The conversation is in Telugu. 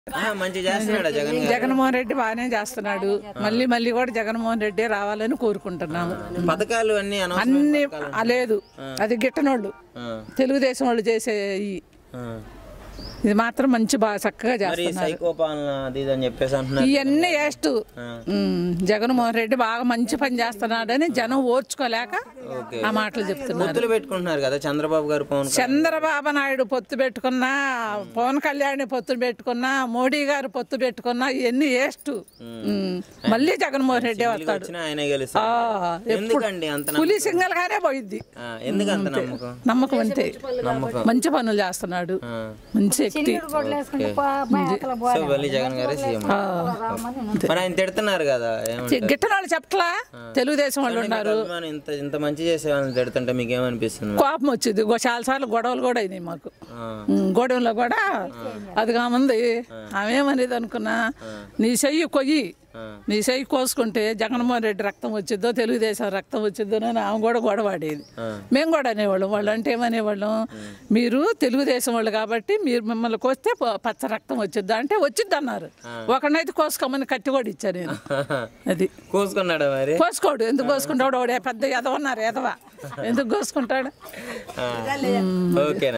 ఆ, మంచి చేస్తున్నాడా జగన్ గారు జగన్మోహన్ రెడ్డి బాగానే చేస్తున్నాడు మళ్ళీ మళ్ళీ కూడా జగన్మోహన్ రెడ్డి రావాలని కోరుకుంటున్నాము పథకాలు అన్ని అనవసరం అన్ని ఆ, లేదు అది గిట్టనోళ్ళు ఆ, తెలుగుదేశం వాళ్ళు చేసే ఈ ఆ. ఇది మాత్రం మంచి బాగా చక్కగా మరి చేస్తున్నారు సైకో పాలన అది ఇది అని చెప్పేసి అంటున్నారు ఇవన్నీ వేస్ట్ ఆ. జగన్మోహన్ రెడ్డి బాగా మంచి పని చేస్తున్నాడని జనం ఓర్చుకోలేక ఓకే ఆ మాటలు చెప్తున్నారు పొత్తులు పెట్టుకుంటున్నారు కదా చంద్రబాబు గారు పవన్ కళ్యాణ్. చంద్రబాబు నాయుడు పొత్తు పెట్టుకున్నా పవన్ కళ్యాణ్ పొత్తు పెట్టుకున్నా మోడీ గారు పొత్తు పెట్టుకున్నా ఇవన్నీ వేస్ట్ మళ్ళీ జగన్మోహన్ రెడ్డి ఢిల్లీకి వస్తాడు వచ్చినా ఆయనే గెలుస్తాడు ఆ, ఎప్పుడు ఎందుకండి అంత నమ్మకం? పులి సింగల్ గానే పోయిద్ది ఆ, ఎందుకు అంత నమ్మకం నమ్మకం అంతే నమ్మకం మంచి పనులు చేస్తున్నాడు ఆ. మంచి వ్యక్తి సో మళ్ళీ జగన్ గారే సీఎం ఆ. మరి ఆయన తిడుతున్నారు కదా ఏమంటారు గిట్టన వాళ్ళు చెప్పట్లా తెలుగుదేశం వాళ్ళు ఉన్నారు అభిమానం ఇంత ఇంత మంచి చేసే వాళ్ళని తిడుతుంటే మీకు ఏమనిపిస్తుంది మరి? కోపం వచ్చింది చాలా సార్లు గొడవలు కూడా అయినాయి మాకు ఆ, ఉమ్, గొడవలో కూడా అది కామంది ఆమె ఏమనేది అనుకున్నా నీ చెయ్యి కొయ్యి ఆ. నీ చెయ్యి కోసుకుంటే జగన్మోహన్ రెడ్డి రక్తం వచ్చిద్దో తెలుగుదేశం రక్తం వచ్చిద్దో అని ఆమె కూడా గొడవాడేది ఆ. మేము కూడా అనేవాళ్ళం వాళ్ళు అంటే ఏమనేవాళ్ళం మీరు తెలుగుదేశం వాళ్ళు కాబట్టి మీరు మిమ్మల్ని కోస్తే ప- పచ్చ రక్తం వచ్చిద్దా అంటే వచ్చిద్ది అన్నారు ఒకనైతే కోసుకోమని కట్టి కూడా ఇచ్చాను నేను అది కోసుకున్నాడా మరి కోసుకోడు ఎందుకు కోసుకుంటాడు వాడు పెద్ద ఎదవన్నారు ఎదవ ఎందుకు కోసుకుంటాడు ఆ. ఓకేనా